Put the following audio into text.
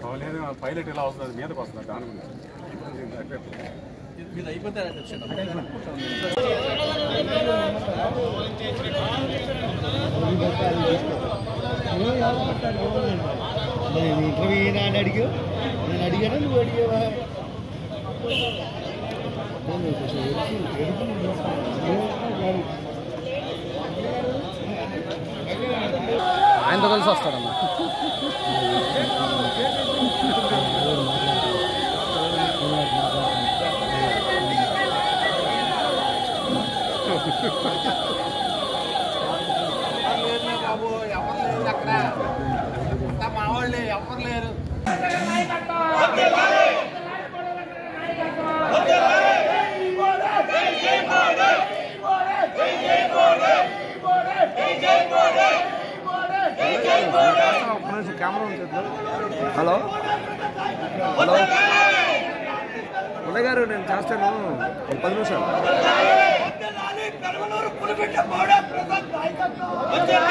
లేదు పైలట్ ఇలా వస్తుంది మీదకి వస్తుంది దాని గురించి మీరు అయిపోతే నేను ఇంటర్వ్యూ అని అడిగా నేను అడిగాను నువ్వు అడిగావా నేను కొంచెం ఎరుపు- ఎరుపుని తీసుకున్నాను. ఆయనతో కలిసి వస్తాడమ్మా బాబు ఎవరు లేరు అక్కడ అంతా మా వాళ్ళే ఎవరు లేరు హలో హలో మురళి గారు నేను చేస్తాను ఒక పది నిమిషాలు పెరవలూరు పులిబిడ్డ పౌడ ప్రసాద్ నాయకత్వం